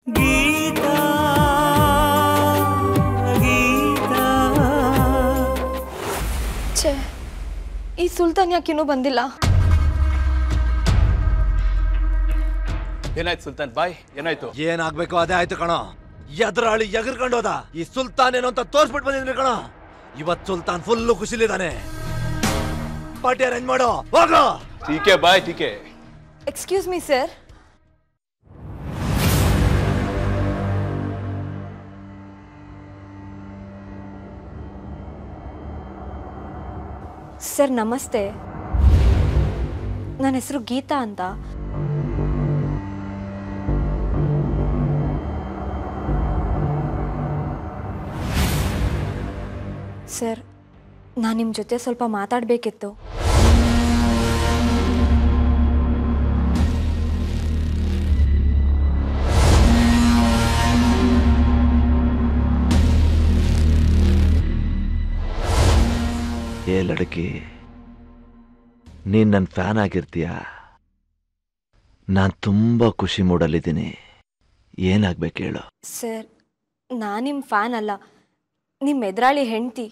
ಗೀತಾ ಗೀತಾ ಛೇ ಈ ಸುಲ್ತಾನ್ ಯಾಕಿನ್ನೂ ಬಂದಿಲ್ಲ ಏನಾಯ್ತು ಸುಲ್ತಾನ್ ಬಾಯ್ ಏನಾಯ್ತು ಏನಾಗ್ಬೇಕು ಅದೇ ಆಯ್ತು ಕಣ ಎದುರಾಳಿ ಎಗರ್ಕೊಂಡೋದ ಈ ಸುಲ್ತಾನ್ ಏನು ಅಂತ ತೋರ್ಸ್ಬಿಟ್ಟು ಬಂದಿದ್ದೀನಿ ಕಣ ಇವತ್ ಸುಲ್ತಾನ್ ಫುಲ್ಲು ಖುಷಿಲಿದ್ದಾನೆ ಪಾರ್ಟಿ ಅರೇಂಜ್ ಮಾಡೋ ಹೋಗೋ ಟೀಕೆ ಬಾಯ್ ಟೀಕೆ ಎಕ್ಸ್ಕ್ಯೂಸ್ ಮೀ ಸರ್ ಸರ್ ನಮಸ್ತೆ ನನ್ನ ಹೆಸರು ಗೀತಾ ಅಂತ ಸರ್ ನಾನು ನಿಮ್ಮ ಜೊತೆ ಸ್ವಲ್ಪ ಮಾತಾಡಬೇಕಿತ್ತು ಏ ಲಡಕಿ ನೀನ್ ನನ್ನ ಫ್ಯಾನ್ ಆಗಿರ್ತೀಯ ನಾನ್ ತುಂಬಾ ಖುಷಿ ಮೂಡಲಿದ್ದೀನಿ ಏನಾಗ್ಬೇಕು ಹೇಳು ಸರ್ ನಾನು ನಿಮ್ಮ ಫ್ಯಾನ್ ಅಲ್ಲ ನಿಮ್ಮ ಎದುರಾಳಿ ಹೆಂಡ್ತಿ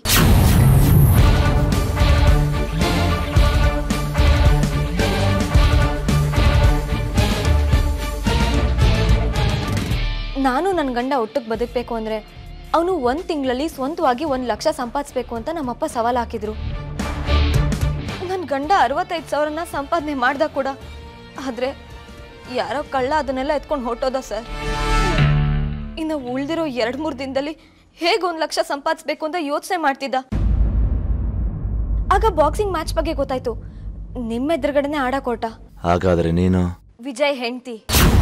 ನಾನು ನನ್ನ ಗಂಡ ಒಟ್ಟಿಗೆ ಬದುಕಬೇಕು ಅಂದರೆ ಅವನು ಒಂದು ತಿಂಗಳಲ್ಲಿ ಸ್ವಂತವಾಗಿ ಒಂದು ಲಕ್ಷ ಸಂಪಾದಿಸ್ಬೇಕು ಅಂತ ನಮ್ಮಪ್ಪ ಸವಾಲು ಹಾಕಿದ್ರು ನನ್ನ ಗಂಡ ಅರವತ್ತೈದು ಸಾವಿರನ ಸಂಪಾದನೆ ಮಾಡ್ದ ಕೂಡ ಆದರೆ ಯಾರೋ ಕಳ್ಳ ಅದನ್ನೆಲ್ಲ ಎತ್ಕೊಂಡು ಹೊರಟೋದ ಸರ್ ಇನ್ನು ಉಳ್ದಿರೋ ಎರಡು ಮೂರು ದಿನದಲ್ಲಿ ಹೇಗೆ ಒಂದು ಲಕ್ಷ ಸಂಪಾದಿಸ್ಬೇಕು ಅಂತ ಯೋಚನೆ ಮಾಡ್ತಿದ್ದ ಆಗ ಬಾಕ್ಸಿಂಗ್ ಮ್ಯಾಚ್ ಬಗ್ಗೆ ಗೊತ್ತಾಯ್ತು ನಿಮ್ಮ ಎದುರುಗಡೆನೆ ಆಡಕ್ ಹೊರಟ ಹಾಗಾದ್ರೆ ನೀನು ವಿಜಯ್ ಹೆಂಡ್ತಿ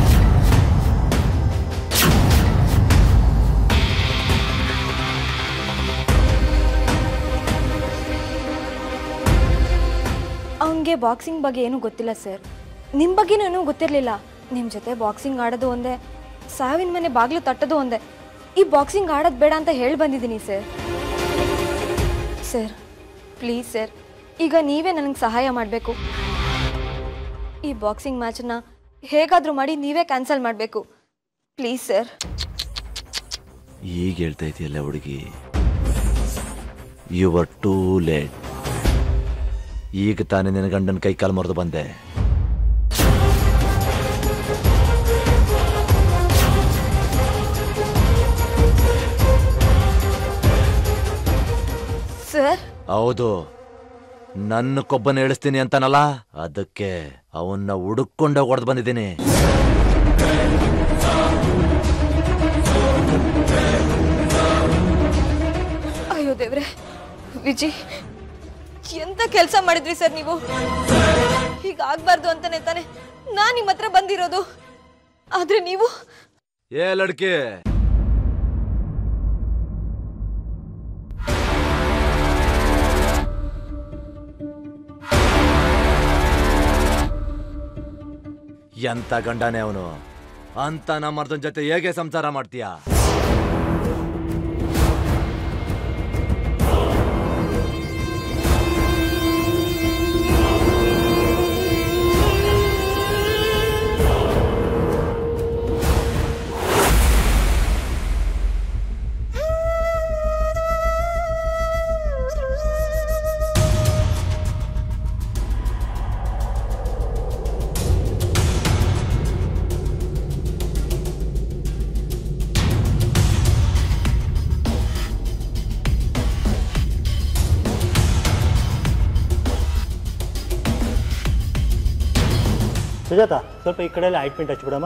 ಅವನಿಗೆ ಬಾಕ್ಸಿಂಗ್ ಬಗ್ಗೆ ಏನೂ ಗೊತ್ತಿಲ್ಲ ಸರ್ ನಿಮ್ಮ ಬಗ್ಗೆನೂ ಏನೂ ಗೊತ್ತಿರಲಿಲ್ಲ ನಿಮ್ಮ ಜೊತೆ ಬಾಕ್ಸಿಂಗ್ ಆಡೋದು ಒಂದೇ ಸಾವಿನ ಮನೆ ಬಾಗಿಲು ತಟ್ಟೋದು ಒಂದೇ ಈ ಬಾಕ್ಸಿಂಗ್ ಆಡೋದು ಬೇಡ ಅಂತ ಹೇಳಿ ಬಂದಿದ್ದೀನಿ ಸರ್ ಸರ್ ಪ್ಲೀಸ್ ಸರ್ ಈಗ ನೀವೇ ನನಗೆ ಸಹಾಯ ಮಾಡಬೇಕು ಈ ಬಾಕ್ಸಿಂಗ್ ಮ್ಯಾಚನ್ನ ಹೇಗಾದರೂ ಮಾಡಿ ನೀವೇ ಕ್ಯಾನ್ಸಲ್ ಮಾಡಬೇಕು ಪ್ಲೀಸ್ ಸರ್ ಈಗ ಹೇಳ್ತಾ ಇದೆಯಲ್ಲ ಹುಡುಗಿ ಯು ಆರ್ ಟೂ ಲೇಟ್ ಈಗ ತಾನೇ ನಿನ್ನ ಗಂಡನ ಕೈ ಕಾಲು ಮರೆದು ಬಂದೆ ಸರ್ ಹೌದು ನನ್ನ ಕೊಬ್ಬನ ಇಳಿಸ್ತೀನಿ ಅಂತಾನಲ್ಲ ಅದಕ್ಕೆ ಅವನ್ನ ಹುಡುಕೊಂಡ ಹೊಡೆದು ಬಂದಿದ್ದೀನಿ ಅಯ್ಯೋ ದೇವ್ರೆ ವಿಜಿ ಎಂತ ಕೆಲಸ ಮಾಡಿದ್ರಿ ಸರ್ ನೀವು ಹೀಗಾಗ್ಬಾರ್ದು ಅಂತಾನೆ ತಾನೆ ನಾನು ನಿಮ್ಮ ಹತ್ರ ಬಂದಿರೋದು ಆದ್ರೆ ನೀವು ಏ ಲಡ್ಕಿ ಎಂತ ಗಂಡನೇ ಅವನು ಅಂತ ನಮ್ಮರ್ದನ್ ಜೊತೆ ಹೇಗೆ ಸಂಸಾರ ಮಾಡ್ತೀಯಾ ಸುಜಾತ ಸ್ವಲ್ಪ ಈ ಕಡೆ ಎಲ್ಲ ಆಯಿಂಟ್ಮೆಂಟ್ ಹಚ್ಬಿಡಮ್ಮ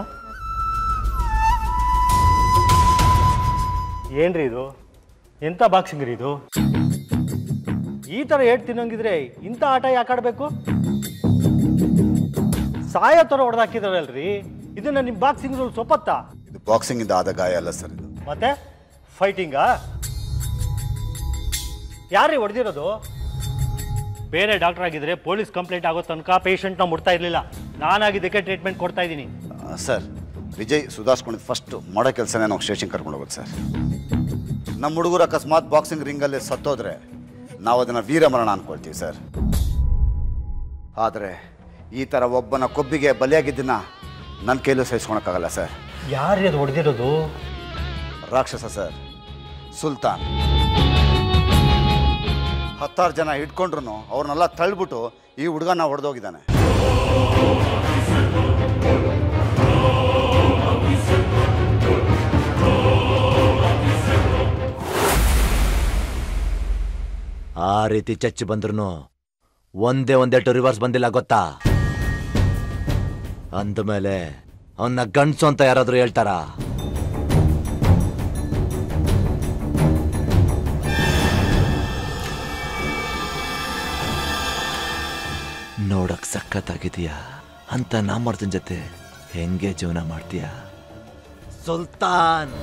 ಏನ್ರಿ ಇದು ಎಂಥ ಬಾಕ್ಸಿಂಗ್ ರೀ ಇದು ಈ ಥರ ಏಟ್ ತಿನ್ನಂಗಿದ್ರೆ ಇಂಥ ಆಟ ಯಾಕೆ ಆಡಬೇಕು ಸಾಯೋ ಥರ ಹೊಡೆದಾಕಿದಾರಲ್ರಿ ಇದನ್ನ ನಿಮ್ಮ ಬಾಕ್ಸಿಂಗ್ ರೂಲ್ ಸೊಪ್ಪತ್ತಾ ಇದು ಬಾಕ್ಸಿಂಗ್ ಇಂದ ಆದ ಗಾಯ ಅಲ್ಲ ಸರ್ ಇದು ಮತ್ತೆ ಫೈಟಿಂಗಾ ಯಾರೇ ಹೊಡೆದಿರೋದು ಬೇರೆ ಡಾಕ್ಟರ್ ಆಗಿದ್ರೆ ಪೊಲೀಸ್ ಕಂಪ್ಲೇಂಟ್ ಆಗೋ ತನಕ ಪೇಷಂಟ್ನ ಮುಡ್ತಾ ಇರಲಿಲ್ಲ ನಾನಾಗಿದ್ದಕ್ಕೆ ಟ್ರೀಟ್ಮೆಂಟ್ ಕೊಡ್ತಾ ಇದ್ದೀನಿ ಆ, ಸರ್ ವಿಜಯ್ ಸುಧಾರಿಸ್ಕೊಂಡಿದ್ದು ಫಸ್ಟ್ ಮಾಡೋ ಕೆಲಸನೇ ನಾವು ಸ್ಟೇಷನ್ ಕರ್ಕೊಂಡು ಹೋಗೋದು ಸರ್ ನಮ್ಮ ಹುಡುಗರು ಅಕಸ್ಮಾತ್ ಬಾಕ್ಸಿಂಗ್ ರಿಂಗಲ್ಲಿ ಸತ್ತೋದ್ರೆ ನಾವು ಅದನ್ನು ವೀರಮರಣ ಅನ್ಕೊಳ್ತೀವಿ ಸರ್ ಆದರೆ ಈ ಥರ ಒಬ್ಬನ ಕೊಬ್ಬಿಗೆ ಬಲಿಯಾಗಿದ್ದನ್ನ ನನ್ನ ಕೈಲೂ ಸಹಿಸ್ಕೊಳಕ್ಕಾಗಲ್ಲ ಸರ್ ಯಾರು ಅದು ಹೊಡೆದಿರೋದು ರಾಕ್ಷಸ ಸರ್ ಸುಲ್ತಾನ್ ಹತ್ತಾರು ಜನ ಹಿಡ್ಕೊಂಡ್ರು ಅವ್ರನ್ನೆಲ್ಲ ತಳ್ಳಿಬಿಟ್ಟು ಈ ಹುಡುಗನ ಹೊಡೆದೋಗಿದ್ದಾನೆ ಆ ರೀತಿ ಚಚ್ಚಿ ಬಂದ್ರು ಒಂದೇ ಒಂದೆಟ್ಟು ರಿವರ್ಸ್ ಬಂದಿಲ್ಲ ಗೊತ್ತಾ ಅಂದಮೇಲೆ ಅವನ್ನ ಗಂಡ್ಸು ಅಂತ ಯಾರಾದ್ರೂ ಹೇಳ್ತಾರ ನೋಡಕ್ ಸಖತ್ತಾಗಿದೀಯಾ ಅಂತ ನಾಮರ್ದನ್ ಜೊತೆ ಹೆಂಗೆ ಜೀವನ ಮಾಡ್ತೀಯ ಸುಲ್ತಾನ್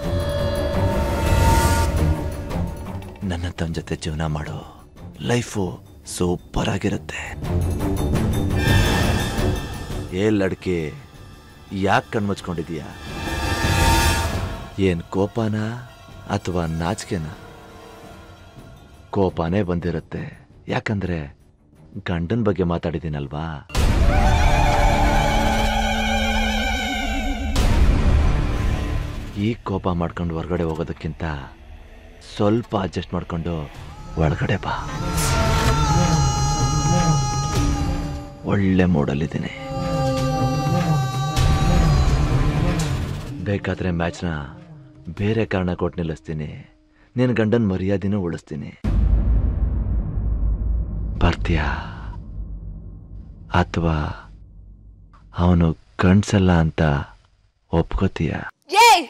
ನನ್ನ ತನ್ನ ಜೊತೆ ಜೀವನ ಮಾಡು ಲೈಫು ಸೂಪರ್ ಆಗಿರುತ್ತೆ ಏ ಲಡ್ಕೆ ಯಾಕೆ ಕಣ್ಮುಚ್ಕೊಂಡಿದೀಯ ಏನ್ ಕೋಪನ ಅಥವಾ ನಾಚಿಕೆನ ಕೋಪನೇ ಬಂದಿರುತ್ತೆ ಯಾಕಂದ್ರೆ ಗಂಡನ ಬಗ್ಗೆ ಮಾತಾಡಿದ್ದೀನಲ್ವಾ ಈ ಕೋಪ ಮಾಡ್ಕೊಂಡು ಹೊರಗಡೆ ಹೋಗೋದಕ್ಕಿಂತ ಸ್ವಲ್ಪ ಅಡ್ಜಸ್ಟ್ ಮಾಡ್ಕೊಂಡು ಒಳಗಡೆ ಬಾ ಒಳ್ಳೆ ಮೂಡಲ್ಲಿದ್ದೀನಿ ಬೇಕಾದ್ರೆ ಮ್ಯಾಚ್ನ ಬೇರೆ ಕಾರಣ ಕೊಟ್ಟು ನಿಲ್ಲಿಸ್ತೀನಿ ನಿನ್ನ ಗಂಡನ ಮರ್ಯಾದೆನೂ ಉಳಿಸ್ತೀನಿ ಬರ್ತೀಯಾ ಅಥವಾ ಅವನು ಕಣ್ಸಲ್ಲ ಅಂತ ಒಪ್ಕೋತೀಯಾ ಏಯ್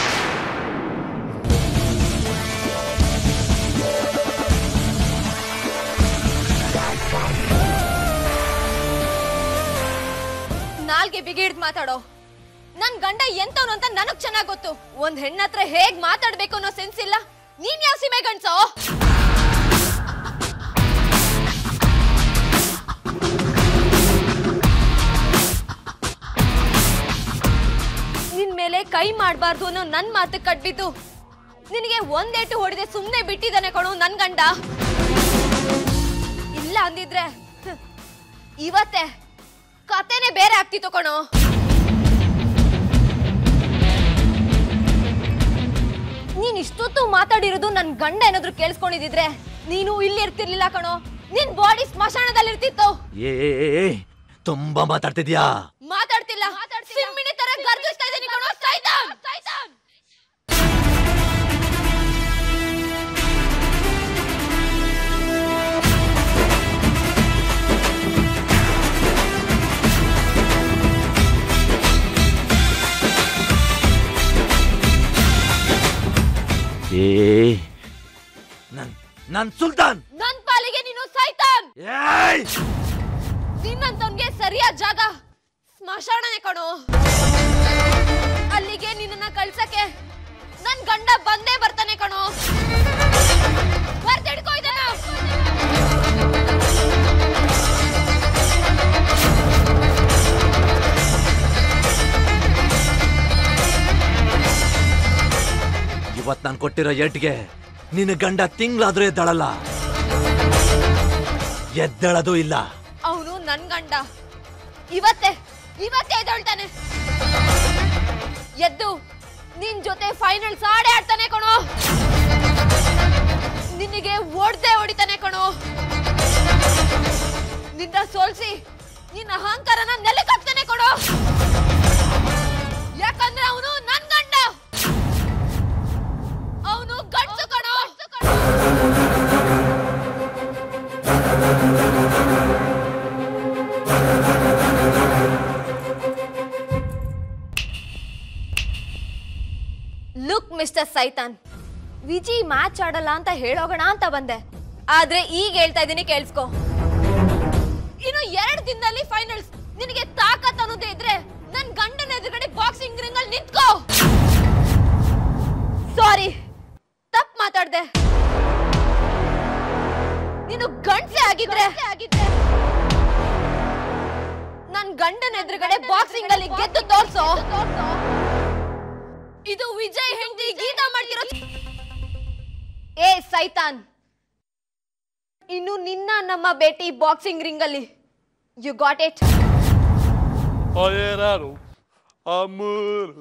ನಾಲ್ಗೆ ಬಿಗಿ ಹಿಡ್ದು ಮಾತಾಡೋ ನನ್ ಗಂಡ ಎಂತವನು ಅಂತ ನನಗ್ ಚೆನ್ನಾಗ್ ಗೊತ್ತು ಒಂದ್ ಹೆಣ್ಣತ್ರ ಹೇಗ್ ಮಾತಾಡ್ಬೇಕು ಅನ್ನೋ ಸೆನ್ಸ್ ಇಲ್ಲ ನೀನ್ ಯಾವ ಸೀಮೆ ಗಂಡ್ಸೋ ನಿನ್ ಮೇಲೆ ಕೈ ಮಾಡಬಾರ್ದು ಅನ್ನೋ ನನ್ ಮಾತು ಕಟ್ಬಿದ್ದು ನಿನಗೆ ಒಂದೇಟು ಹೊಡೆದೆ ಸುಮ್ನೆ ಬಿಟ್ಟಿದ್ದಾನೆ ಕಣೋ ನನ್ ಗಂಡ ಇಲ್ಲ ಅಂದಿದ್ರೆ ಹ್ಮ್, ಇವತ್ತೇ ಕತೆನೆ ಬೇರೆ ಆಗ್ತಿತ್ತು ಕಣೋ ನೀನ್ ಇಷ್ಟೊತ್ತು ಮಾತಾಡಿರೋದು ನನ್ ಗಂಡ ಏನಾದ್ರು ಕೇಳಿಸ್ಕೊಂಡಿದ್ರೆ ನೀನು ಇಲ್ಲಿ ಇರ್ತಿರ್ಲಿಲ್ಲ ಕಣೋ ನಿನ್ ಬಾಡಿ ಸ್ಮಶಾನದಲ್ಲಿ ಇರ್ತಿತ್ತು ಏ ಏ, ಏ, ಏ, ತುಂಬಾ ಮಾತಾಡ್ತಿದ್ಯಾ ಮಾತಾಡ್ತಿಲ್ಲ ಸಿಮ್ಮಿಣಿ ತರ ಗರ್ಜಿಸ್ತಾ ಇದ್ದೀನಿ ಕಣೋ ಸೈತಾನ್ ಸೈತಾನ್ ಏ ನನ್ ನನ್ ಸುಲ್ತಾನ್ ನನ್ ಪಾಲಿಗೆ ನೀನು ಸೈತಾನ್ ಏಯ್! ನಿನ್ನಂತವ್ನ್ಗೆ ಸರಿಯಾದ ಜಾಗ ಸ್ಮಶಾನನೇ ಕಣೋ ಅಲ್ಲಿಗೆ ನಿನ್ನನ್ನ ಕಳ್ಸಕ್ಕೆ ನನ್ ಗಂಡ ಬಂದೇ ಬರ್ತಾನೆ ಕಣೋ ಬರ್ತಿಡ್ಕೋ ಇದನ್ನ ಇವತ್ ನಾನ್ ಕೊಟ್ಟಿರೋ ಏಟ್ಗೆ ನಿನ್ನ ಗಂಡ ತಿಂಗ್ಳಾದ್ರೂ ಎದ್ದಾಳಲ್ಲ ಎದ್ದೇಳೋದು ಇಲ್ಲ ಅವನು ನನ್ ಗಂಡ ಇವತ್ತೇ ಇವತ್ತೇ ಎದ್ದೇಳ್ತಾನೆ ಎದ್ದು ನಿನ್ ಜೊತೆ ಫೈನಲ್ಸ್ ಆಡೇ ಆಡ್ತಾನೆ ಕಣೋ ನಿನಗೆ ಓಡ್ದೆ ಹೊಡಿತಾನೆ ಕಣೋ ನಿನ್ನ ಸೋಲ್ಸಿ ನಿನ್ನ ಅಹಂಕಾರನ ನೆಲಕ್ಕೆ ಹಾಕ್ತಾನೆ ಕಣೋ ಯಾಕಂದ್ರೆ ಅವನು ನನ್ ಗಂಡ ಅವನು ಗಂಡಸು ಕಣೋ ಲುಕ್ ಮಿಸ್ಟರ್ ಸೈತಾನ್ ವಿಜಿ ಮ್ಯಾಚ್ ಆಡಲ್ಲ ಅಂತ ಹೇಳೋಗೋಣ ಅಂತ ಬಂದೆ ಆದ್ರೆ ಈಗ ಹೇಳ್ತಾ ಇದ್ದೀನಿ ಕೇಳಿಸ್ಕೊ ಇನ್ನು ಎರಡು ದಿನದಲ್ಲಿ ಫೈನಲ್ಸ್ ನಿನಗೆ ತಾಕತ್ ಅನ್ನೋದೇ ಇದ್ರೆ ನನ್ ಗಂಡನ ಎದುರುಗಡೆ ಬಾಕ್ಸಿಂಗ್ ರಿಂಗ್ ಅಲ್ಲಿ ನಿಂತ್ಕೋ ಸಾರಿ ತಪ್ಪು ಮಾತಾಡ್ದೆ ನೀನು ಗಂಡ್ಸೆ ಆಗಿದ್ರೆ ನನ್ ಗಂಡನ ಎದುರುಗಡೆ ಬಾಕ್ಸಿಂಗ್ ಅಲ್ಲಿ ಗೆದ್ದು ತೋರ್ಸೋ ಇದು ವಿಜಯ್ ಹೆಂಡತಿ ಗೀತಾ ಮಾಡ್ತಿರೋ ಏ ಸೈತಾನ್ ಇನ್ನು ನಿನ್ನ ನಮ್ಮ ಭೇಟಿ ಬಾಕ್ಸಿಂಗ್ ರಿಂಗ್ ಅಲ್ಲಿ you got it Oleraram, amor,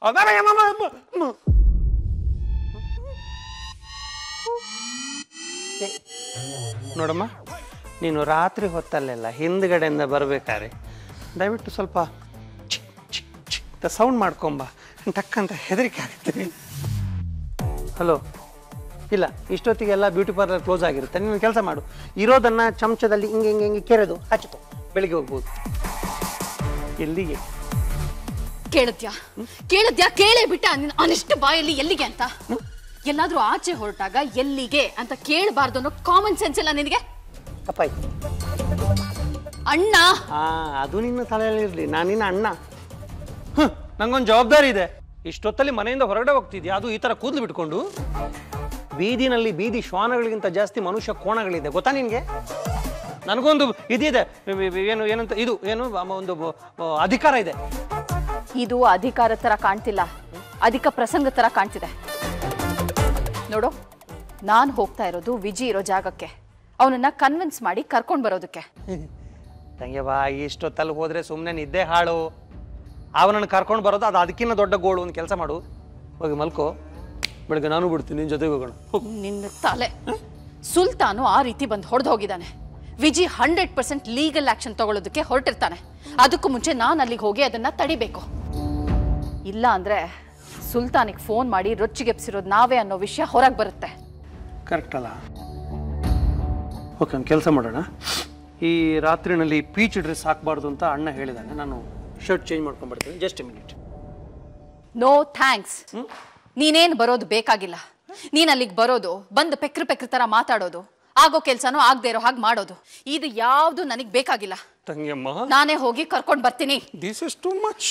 ನೋಡಮ್ಮ ನೀನು ರಾತ್ರಿ ಹೊತ್ತಲ್ಲೆಲ್ಲ ಹಿಂದ್ಗಡೆಯಿಂದ ಬರಬೇಕಾದ್ರೆ ದಯವಿಟ್ಟು ಸ್ವಲ್ಪ ಚಿಕ್ ಚಿಕ್ ಚಿಕ್ ಅಂತ ಸೌಂಡ್ ಮಾಡ್ಕೊಂಬ ಟಕ್ಕಂತ ಹೆದರಿಕೆ ಆಗುತ್ತೆ ಹಲೋ ಇಲ್ಲ ಇಷ್ಟೊತ್ತಿಗೆಲ್ಲ ಬ್ಯೂಟಿ ಪಾರ್ಲರ್ ಕ್ಲೋಸ್ ಆಗಿರುತ್ತೆ ನೀನು ಕೆಲಸ ಮಾಡು ಇರೋದನ್ನ ಚಮಚದಲ್ಲಿ ಹಿಂಗೆ ಹಿಂಗೆ ಹಿಂಗೆ ಕೆರೆದು ಹಚ್ಕೊ ಬೆಳಿಗ್ಗೆ ಹೋಗ್ಬೋದು ಎಲ್ಲಿಗೆ ಕೇಳಿದ್ಯಾ ಕೇಳಿದ್ಯಾ ಕೇಳೇ ಬಿಟ್ಟ ನಿನ್ನ ಅನಿಷ್ಟ ಬಾಯಲ್ಲಿ ಎಲ್ಲಿಗೆ ಅಂತ ಎಲ್ಲಾದ್ರೂ ಆಚೆ ಹೊರಟಾಗ ಎಲ್ಲಿಗೆ ಅಂತ ಕೇಳಬಾರ್ದು ಅನ್ನೋ ಕಾಮನ್ ಸೆನ್ಸ್ ಇಲ್ಲ ನಿನಗೆ ತಪ್ಪಾಯ್ತು ಅಣ್ಣ ಆ ಅದು ನಿನ್ನ ತಲೆಯಲ್ಲಿ ಇರಲಿ ನಾನು ನಿನ್ನ ಅಣ್ಣ ಹ್ಮ್, ನಂಗೊಂದು ಜವಾಬ್ದಾರಿ ಇದೆ ಇಷ್ಟೊತ್ತಲ್ಲಿ ಮನೆಯಿಂದ ಹೊರಗಡೆ ಹೋಗ್ತಿದ್ಯಾ ಅದು ಈ ಥರ ಕೂದಲು ಬಿಟ್ಕೊಂಡು ಬೀದಿನಲ್ಲಿ ಬೀದಿ ಶ್ವಾನಗಳಿಗಿಂತ ಜಾಸ್ತಿ ಮನುಷ್ಯ ಕೋಣಗಳಿದೆ ಗೊತ್ತಾ ನಿನಗೆ ನನಗೊಂದು ಇದಿದೆ ಏನು ಏನಂತ ಇದು ಏನು ಅಮ್ಮ ಒಂದು ಆ, ಅಧಿಕಾರ ಇದೆ ಇದು ಅಧಿಕಾರ ತರ ಕಾಣ್ತಿಲ್ಲ ಅಧಿಕ ಪ್ರಸಂಗ ತರ ಕಾಣ್ತಿದೆ ನೋಡು ನಾನು ಹೋಗ್ತಾ ಇರೋದು ವಿಜಿ ಇರೋ ಜಾಗಕ್ಕೆ ಅವನನ್ನ ಕನ್ವಿನ್ಸ್ ಮಾಡಿ ಕರ್ಕೊಂಡು ಬರೋದಕ್ಕೆ ತಂಗೆ ಬಾ ಇಷ್ಟೊತ್ತಲ್ಲಿ ಹೋದ್ರೆ ಸುಮ್ಮನೆ ನಿದ್ದೆ ಹಾಳು ಅವನನ್ನು ಕರ್ಕೊಂಡು ಬರೋದು ಅದು ಅದಕ್ಕಿಂತ ದೊಡ್ಡ ಗೋಳು ಒಂದು ಕೆಲಸ ಮಾಡು ಹೋಗಿ ಮಲ್ಕೋ ಬೆಳಗ್ಗೆ ನಾನು ಬಿಡ್ತೀನಿ ನಿನ್ನ ಜೊತೆಗೆ ಹೋಗೋಣ ಹೋಗು. ನಿನ್ನ ತಲೆ ಸುಲ್ತಾನು ಆ ರೀತಿ ಬಂದು ಹೊಡೆದು ಹೋಗಿದ್ದಾನೆ Viji hundred percent legal action ತಗೊಳ್ಳೋದಕ್ಕೆ ಹೊರಟಿರ್ತಾನೆ ಅದಕ್ಕೂ ಮುಂಚೆ ನಾನು ಅಲ್ಲಿಗೆ ಹೋಗಿ ಅದನ್ನ ತಡಿಬೇಕು ಇಲ್ಲ ಅಂದ್ರೆ ಸುಲ್ತಾನಿಗೆ ಫೋನ್ ಮಾಡಿ ರೊಚ್ಚಿಗೆಪ್ಸಿರೋದು ನಾವೇ ಅನ್ನೋ ವಿಷಯ ಹೊರಗೆ ಬರುತ್ತೆ ಕರೆಕ್ಟ್ ಅಲ್ಲ ಓಕೆ ಒಂದು ಕೆಲಸ ಮಾಡೋಣ ಈ ರಾತ್ರಿನಲ್ಲಿ ಪೀಚ್ ಡ್ರೆಸ್ ಹಾಕಬಾರ್ದು ಅಂತ ಅಣ್ಣ ಹೇಳಿದಾನೆ ನಾನು ಶರ್ಟ್ ಚೇಂಜ್ ಮಾಡ್ಕೊಂಡ್ಬರ್ತೀನಿ ಜಸ್ಟ್ ಮಿನಿಟ್ ನೋ ಥ್ಯಾಂಕ್ಸ್ ನೀನೇನು ಬರೋದು ಬೇಕಾಗಿಲ್ಲ ನೀನ್ ಅಲ್ಲಿಗೆ ಬರೋದು ಬಂದು ಪೆಕ್ರ ಪೆಕ್ರ ತರ ಮಾತಾಡೋದು ಆಗೋ ಕೆಲ್ಸನೂ ಆಗದೆ ಇರೋ ಹಾಗೆ ಮಾಡೋದು ಇದು ಯಾವುದು ನನಗೆ ಬೇಕಾಗಿಲ್ಲ ತಂಗಿಯಮ್ಮ ನಾನೇ ಹೋಗಿ ಕರ್ಕೊಂಡು ಬರ್ತೀನಿ this is too much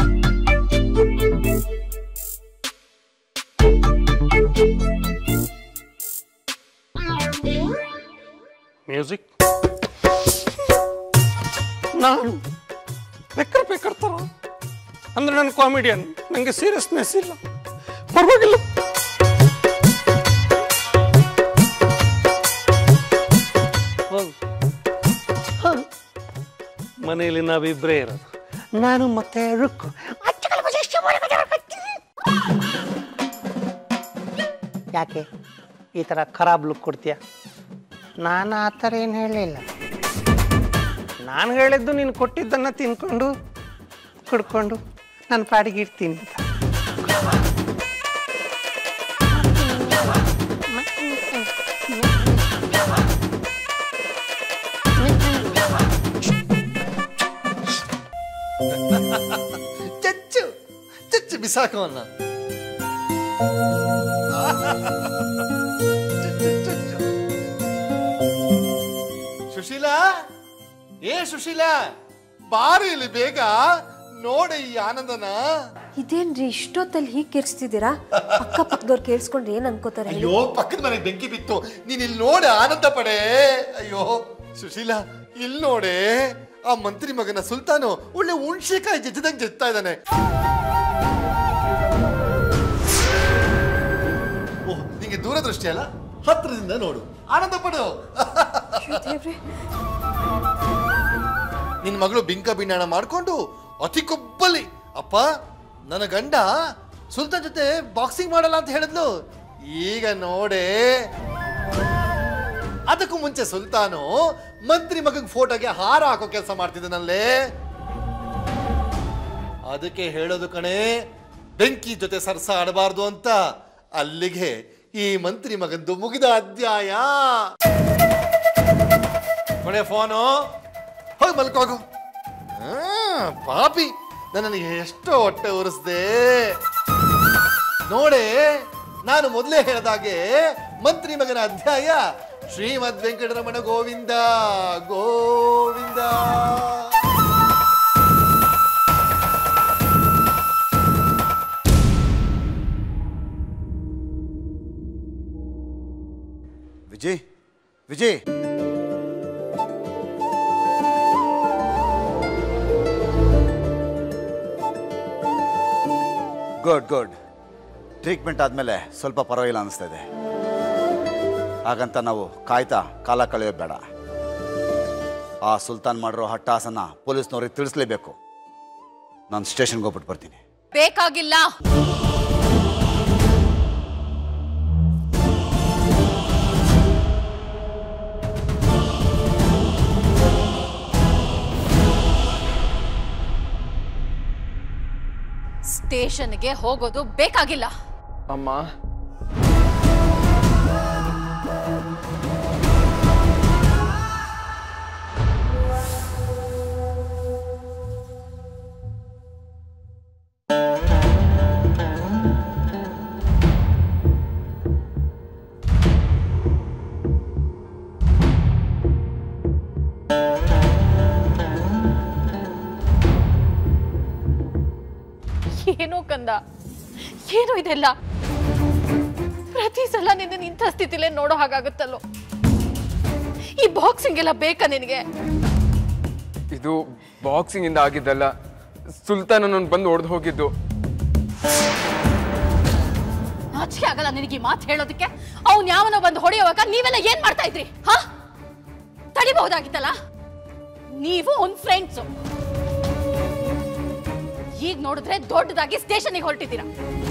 music ನಾನು ಬೆಕ್ಕರ್ ಬೆಕ್ಕರ್ ಥರ ಅಂದ್ರೆ ನಾನು ಕಾಮಿಡಿಯನ್ ನನಗೆ ಸೀರಿಯಸ್ನೆಸ್ ಇಲ್ಲ ಪರವಾಗಿಲ್ಲ ಹೋಗು. ಹ. ಮನೆಯಲ್ಲಿ ನಾವಿಬ್ಬರೇ ಇರೋದು ನಾನು ಮತ್ತೆ ರುಕ್ಕು ಯಾಕೆ ಈ ಥರ ಖರಾಬ್ ಲುಕ್ ಕೊಡ್ತೀಯ ನಾನು ಆ ಥರ ಏನು ಹೇಳಲಿಲ್ಲ ನಾನು ಹೇಳಿದ್ದು ನೀನು ಕೊಟ್ಟಿದ್ದನ್ನು ತಿನ್ಕೊಂಡು ಕುಡ್ಕೊಂಡು ನನ್ನ ಪಾಡಿಗೆ ಇರ್ತೀನಿ ಅಂತ ಚಚ್ಚು ಚಚ್ಚು ಬಿಸಾಕವನ್ನ ಸುಶೀಲಾ ಏ ಸುಶೀಲಾ ಬಾರಿ ಇಲ್ಲಿ ಬೇಗ ನೋಡಿ ಈ ಆನಂದನ ಇದೇನ್ರಿ ಇಷ್ಟೊತ್ತಲ್ಲಿ ಹೀಗೆ ಕಿರ್ಸ್ತಿದ್ದೀರಾ ಅಕ್ಕಪಕ್ಕದವ್ರು ಕೇಳಿಸ್ಕೊಂಡ್ರೆ ಏನ್ ಅನ್ಕೋತಾರೆ ಹೇಳಿ? ಅಯ್ಯೋ ಪಕ್ಕದ ಮನೆಗೆ ಬೆಂಕಿ ಬಿತ್ತು ನೀನ್ ಇಲ್ಲಿ ನೋಡಿ ಆನಂದ ಪಡೆ ಅಯ್ಯೋ ಸುಶೀಲಾ ಇಲ್ಲಿ ನೋಡೆ ಆ ಮಂತ್ರಿ ಮಗನ ಸುಲ್ತಾನು ಒಳ್ಳೆ ಹುಣ್ಸೆಕಾಯಿ ಜಜ್ಜದಂಗ್ ಜಜ್ತಾ ಇದ್ದಾನೆ ಓಹ್ ನಿಂಗೆ ದೂರದೃಷ್ಟಿ ಅಲ್ಲ ಹತ್ರದಿಂದ ನೋಡು ಆನಂದ ಪಡು ದೇವ್ರೇ ನಿನ್ ಮಗಳು ಬಿಂಕ ಬಿನ್ನಾಣ ಮಾಡ್ಕೊಂಡು ಅತಿ ಕೊಬ್ಬಲಿ ಅಪ್ಪ ನನ್ನ ಗಂಡ ಸುಲ್ತಾನ್ ಜೊತೆ ಬಾಕ್ಸಿಂಗ್ ಮಾಡಲ್ಲ ಅಂತ ಹೇಳಿದ್ಲು ಈಗ ನೋಡೆ ಅದಕ್ಕೂ ಮುಂಚೆ ಸುಲ್ತಾನು ಮಂತ್ರಿ ಮಗನ್ ಫೋಟೋಗೆ ಹಾರ ಹಾಕೋ ಕೆಲಸ ಮಾಡ್ತಿದ್ದನಲ್ಲೇ ಅದಕ್ಕೆ ಹೇಳೋದು ಕಣೆ ಬೆಂಕಿ ಜೊತೆ ಸರ್ಸ ಆಡಬಾರ್ದು ಅಂತ ಅಲ್ಲಿಗೆ ಈ ಮಂತ್ರಿ ಮಗಂದು ಮುಗಿದ ಅಧ್ಯಾಯ ಕೊನೆ ಫೋನು ಹೋಗಿ ಮಲ್ಕೋಗು ಆ, ಪಾಪಿ ನನ್ನನ್ನು ಎಷ್ಟು ಹೊಟ್ಟೆ ಉರಿಸ್ದೆ ನೋಡೆ ನಾನು ಮೊದಲೇ ಹೇಳಿದಾಗೆ ಮಂತ್ರಿ ಮಗನ ಅಧ್ಯಾಯ ಶ್ರೀಮದ್ Venkataramana Govinda Govinda Vijay Vijay good good treatment ಆದಮೇಲೆ ಸ್ವಲ್ಪ ಪರವಾಗಿಲ್ಲ ಅನಿಸ್ತಾ ಇದೆ ಹಾಗಂತ ನಾವು ಕಾಯ್ತಾ ಕಾಲ ಕಳೆಯೋದು ಬೇಡ ಆ ಸುಲ್ತಾನ್ ಮಾಡಿರೋ ಹಟ್ಟಾಸನ ಪೊಲೀಸ್ನವ್ರಿಗೆ ತಿಳಿಸ್ಲೇಬೇಕು ನಾನು ಸ್ಟೇಷನ್ಗೆ ಹೋಗ್ಬಿಟ್ಟು ಬರ್ತೀನಿ ಬೇಕಾಗಿಲ್ಲ ಸ್ಟೇಷನ್ಗೆ ಹೋಗೋದು ಬೇಕಾಗಿಲ್ಲ ಅಮ್ಮ ಏನೋ ಕಂದ ಏನೋ ಇದೆಲ್ಲ ಪ್ರತಿ ಸಲ ನಿನ್ನ ಇಂಥ ಸ್ಥಿತಿಲೇ ನೋಡೋ ಹಾಗಾಗುತ್ತಲ್ಲೋ ಈ ಬಾಕ್ಸಿಂಗ್ ಎಲ್ಲ ಬೇಕಾ ನಿನಗೆ ಇದು ಬಾಕ್ಸಿಂಗ್ ಇಂದ ಆಗಿದ್ದಲ್ಲ ಸುಲ್ತಾನ್ ನನ್ನ ಬಂದು ಹೊಡೆದು ಹೋಗಿದ್ದು ನಾಚಿಕೆ ಆಗಲ್ಲ ನಿನಗೆ ಈ ಮಾತು ಹೇಳೋದಕ್ಕೆ ಅವ್ನ್ ಯಾವನೋ ಬಂದು ಹೊಡೆಯುವಾಗ ನೀವೆಲ್ಲ ಏನ್ ಮಾಡ್ತಾ ಇದ್ರಿ ಹಾ ತಡಿಬಹುದಾಗಿತ್ತಲ್ಲ ನೀವು ಒಂದ್ ಫ್ರೆಂಡ್ಸು ಈಗ ನೋಡಿದ್ರೆ ದೊಡ್ಡದಾಗಿ ಸ್ಟೇಷನ್ಗೆ ಹೊರಟಿದ್ದೀರಾ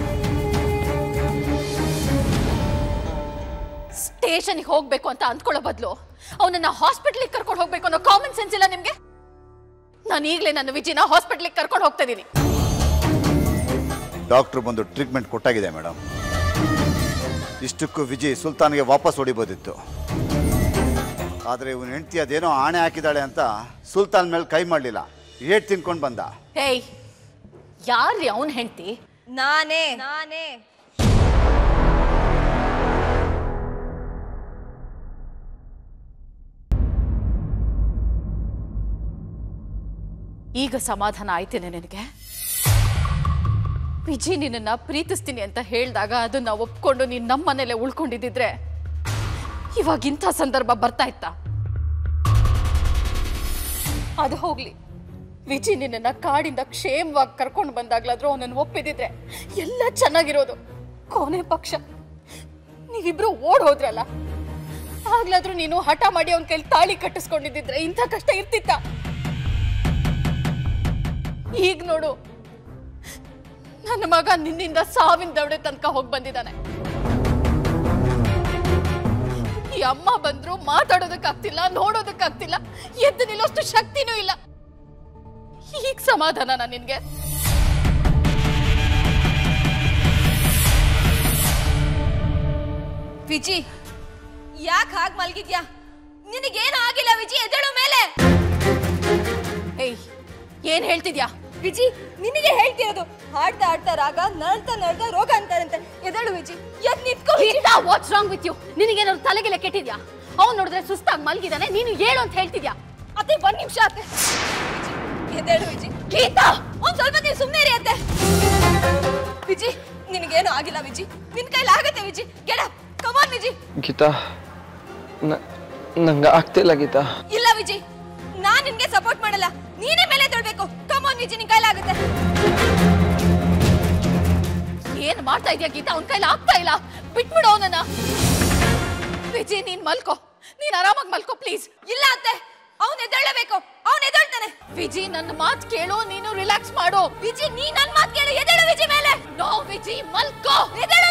ಸ್ಟೇಷನ್ಗೆ ಹೋಗ್ಬೇಕು ಅಂತ ಅಂದ್ಕೊಳ್ಳೋ ಬದಲು ಅವನನ್ನ ಹಾಸ್ಪಿಟ್ಲಿಗೆ ಕರ್ಕೊಂಡು ಹೋಗ್ಬೇಕು ಅನ್ನೋ ಕಾಮನ್ ಸೆನ್ಸ್ ಇಲ್ಲ ನಿಮ್ಗೆ ನಾನು ಈಗಲೇ ನನ್ನ ವಿಜಿನ ಹಾಸ್ಪಿಟ್ಲಿಗೆ ಕರ್ಕೊಂಡು ಹೋಗ್ತಾ ಇದ್ದೀನಿ ಡಾಕ್ಟ್ರು ಬಂದು ಟ್ರೀಟ್ಮೆಂಟ್ ಕೊಟ್ಟಾಗಿದೆ ಮೇಡಮ್ ಇಷ್ಟಕ್ಕೂ ವಿಜಯ್ ಸುಲ್ತಾನ್ಗೆ ವಾಪಸ್ ಹೊಡಿಬೋದಿತ್ತು ಆದರೆ ಇವನು ಹೆಂಡತಿ ಅದೇನೋ ಆಣೆ ಹಾಕಿದಾಳೆ ಅಂತ ಸುಲ್ತಾನ್ ಮೇಲೆ ಕೈ ಮಾಡಲಿಲ್ಲ ಏಟ್ ತಿನ್ಕೊಂಡು ಬಂದ ಹೇಯ್ ಯಾರ್ರಿ ಅವನ್ ಹೆಂಡತಿ ನಾನೇ ನಾನೇ ಈಗ ಸಮಾಧಾನ ಆಯ್ತೇನೆ ನಿನಗೆ ವಿಜಿ ನಿನ್ನನ್ನ ಪ್ರೀತಿಸ್ತೀನಿ ಅಂತ ಹೇಳಿದಾಗ ಅದನ್ನ ಒಪ್ಕೊಂಡು ನೀನ್ ನಮ್ಮನೇಲೆ ಉಳ್ಕೊಂಡಿದ್ದಿದ್ರೆ ಇವಾಗ ಇಂಥ ಸಂದರ್ಭ ಬರ್ತಾ ಇತ್ತ ಅದು ಹೋಗ್ಲಿ ವಿಜಿ ನಿನ್ನನ್ನ ಕಾಡಿಂದ ಕ್ಷೇಮವಾಗಿ ಕರ್ಕೊಂಡು ಬಂದಾಗ್ಲಾದ್ರೂ ಅವನನ್ನು ಒಪ್ಪಿದಿದ್ರೆ ಎಲ್ಲ ಚೆನ್ನಾಗಿರೋದು ಕೊನೆ ಪಕ್ಷ ನೀವಿಬ್ರು ಓಡ್ ಹೋದ್ರಲ್ಲ ಆಗ್ಲಾದ್ರೂ ನೀನು ಹಠ ಮಾಡಿ ಅವನ ಕೈಲಿ ತಾಳಿ ಕಟ್ಟಿಸ್ಕೊಂಡಿದ್ದಿದ್ರೆ ಇಂಥ ಕಷ್ಟ ಇರ್ತಿತ್ತ ಈಗ ನೋಡು ನನ್ನ ಮಗ ನಿನ್ನಿಂದ ಸಾವಿನ ದವಡೆ ತನಕ ಹೋಗಿ ಬಂದಿದ್ದಾನೆ ಈ ಅಮ್ಮ ಬಂದ್ರು ಮಾತಾಡೋದಕ್ಕಾಗ್ತಿಲ್ಲ ನೋಡೋದಕ್ಕಾಗ್ತಿಲ್ಲ ಎದ್ದು ನಿಲ್ಲೋಷ್ಟು ಶಕ್ತಿನೂ ಇಲ್ಲ ಈಗ ಸಮಾಧಾನ ನಿನ್ಗೆ ವಿಜಿ ಯಾಕೆ ಹಾಗೆ ಮಲ್ಗಿದ್ಯಾ ನಿನಗೇನು ಆಗಿಲ್ಲ ವಿಜಿ ಎದ್ದೇಳು ಮೇಲೆ ಏಯ್ ಏನ್ ಹೇಳ್ತಿದ್ಯಾ ವಿಜಿ ನಿನಗೆ ಹೇಳ್ತಿರೋದು ಹಾಡ್ತಾ ಹಾಡ್ತಾ ರಾಗ ನಳ್ತಾ ನಳ್ತಾ ರೋಗ ಅಂತಾರಂತೆ ಎದ್ದೇಳು ವಿಜಿ ಎದ್ ನಿಂತ್ಕೋ Viji. What's wrong with you ನಿನಗೇನಾದ್ರು ತಲೆಗೆಲ್ಲ ಕೆಟ್ಟಿದ್ಯಾ ಅವ್ನು ನೋಡಿದ್ರೆ ಸುಸ್ತಾಗಿ ಮಲ್ಗಿದಾನೆ ನೀನು ಹೇಳು ಅಂತ ಹೇಳ್ತಿದ್ಯಾ ಅತ್ತೆ ಒಂದ್ ನಿಮಿಷ ಅತ್ತೆ ವಿಜಿ, ಎದ್ದೇಳು ವಿಜಿ ಗೀತಾ ಒಂದ್ ಸ್ವಲ್ಪ ನೀವು ಸುಮ್ಮನೆ ಇರಿ ಅತ್ತೆ ವಿಜಿ ನಿನಗೇನು ಆಗಿಲ್ಲ ವಿಜಿ ನಿನ್ ಕೈಲಿ ಆಗತ್ತೆ ವಿಜಿ ಗೆಡ ಕಮಾನ್ ವಿಜಿ ಗೀತಾ ನ- ನಂಗೆ ಆಗ್ತಿಲ್ಲ ಗೀತಾ ಇಲ್ಲ ವಿಜಿ ನಾನ್ ನಿನ್ಗೆ ಸಪೋರ್ಟ್ ಮಾಡಲ್ಲ ನೀನೇ ಮೇಲೆ ತೊಳ್ಬೇಕು ಕಮಾನ್ ವಿಜಿ ನಿನ್ ಕೈಲಾಗುತ್ತೆ ಏನ್ ಮಾಡ್ತಾ ಇದೀಯ ಗೀತಾ ಅವ್ನ ಕೈಲಿ ಆಗ್ತಾ ಇಲ್ಲ ಬಿಟ್ಬಿಡು ಅವನನ್ನ ವಿಜಯ್ ನೀನ್ ಮಲ್ಕೋ ನೀನ್ ಆರಾಮಾಗಿ ಮಲ್ಕೋ ಪ್ಲೀಸ್ ಇಲ್ಲ ಅತ್ತೆ ಅವ್ನ್ ಎದ್ದೇಳಬೇಕು ಅವ್ನ್ ಎದ್ದೇಳ್ತಾನೆ ವಿಜಿ ನನ್ನ ಮಾತ್ ಕೇಳು ನೀನು ರಿಲ್ಯಾಕ್ಸ್ ಮಾಡು ವಿಜಿ ನೀ ನನ್ ಮಾತ್ ಕೇಳು ಎದ್ದೇಳು ವಿಜಿ ಮೇಲೆ ನೋ ವಿಜಿ ಮಲ್ಕೋ ಎದ್ದೇಳು